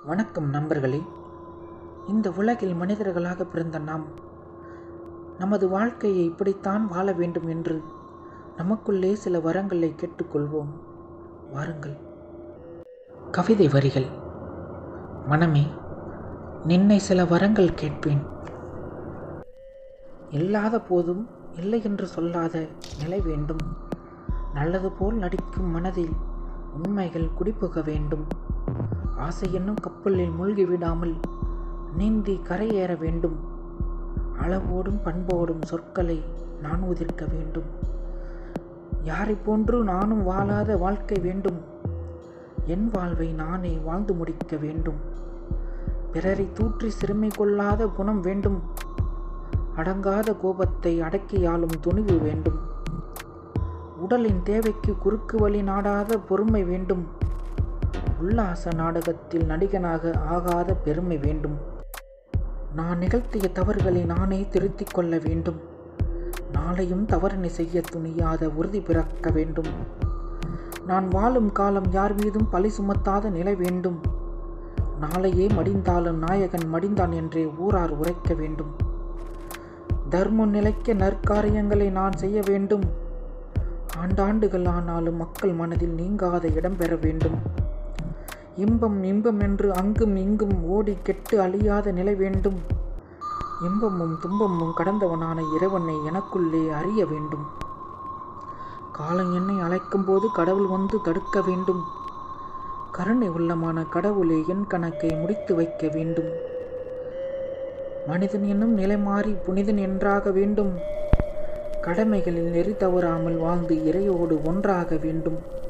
வணக்கம் நண்பர்களே இந்த உலகில் மனிதர்களாக பிறந்த நாம் நமது வாழ்க்கையை இப்படித்தான் வாழ வேண்டும் என்று நமக்குள்ளே சில வரங்களை கேட்டுக்கொள்வோம் வாருங்கள் கவிதை வரிகள் மனமே நின்னை சில வரங்கள் கேட்பேன் இல்லாத போதும் இல்லை என்று சொல்லாத நிலை வேண்டும் நல்லது போல் நடிக்கும் மனதில் உண்மைகள் குடிபுக வேண்டும் ஆசை என்னும் கப்பலில் மூழ்கி விடாமல் நீந்தி கரையேற வேண்டும் அளவோடும் பண்போடும் சொற்களை நான் உதிர்க்க வேண்டும் யாரை போன்று நானும் வாழாத வாழ்க்கை வேண்டும் என் வாழ்வை நானே வாழ்ந்து முடிக்க வேண்டும் பிறரை தூற்றி சிறுமை கொள்ளாத குணம் வேண்டும் அடங்காத கோபத்தை அடக்கியாலும் துணிவு வேண்டும் உடலின் தேவைக்கு குறுக்கு வழி நாடாத பொறுமை வேண்டும் உல்லாச நாடகத்தில் நடிகனாக ஆகாத பெருமை வேண்டும் நான் நிகழ்த்திய தவறுகளை நானே திருத்திக் கொள்ள வேண்டும் நாளையும் தவறினை செய்ய துணியாத உறுதி பிறக்க வேண்டும் நான் வாழும் காலம் யார் மீதும் பழி சுமத்தாத நிலை வேண்டும் நாளையே மடிந்தாலும் நாயகன் மடிந்தான் என்றே ஊரார் உரைக்க வேண்டும் தர்மம் நிலைக்க நற்காரியங்களை நான் செய்ய வேண்டும் ஆண்டாண்டுகள் ஆனாலும் மக்கள் மனதில் நீங்காத இடம் பெற வேண்டும் இன்பம் இன்பம் என்று அங்கும் இங்கும் ஓடி கெட்டு அழியாத நிலை வேண்டும் இன்பமும் துன்பமும் கடந்தவனான இறைவனை எனக்குள்ளே அறிய வேண்டும் காலம் என்னை அழைக்கும் போது கடவுள் வந்து தடுக்க வேண்டும் கருணை உள்ளமான கடவுளே என் கணக்கை முடித்து வைக்க வேண்டும் மனிதன் என்னும் நிலை மாறி புனிதன் என்றாக வேண்டும் கடமைகளில் நெறி தவறாமல் வாழ்ந்து இறையோடு ஒன்றாக வேண்டும்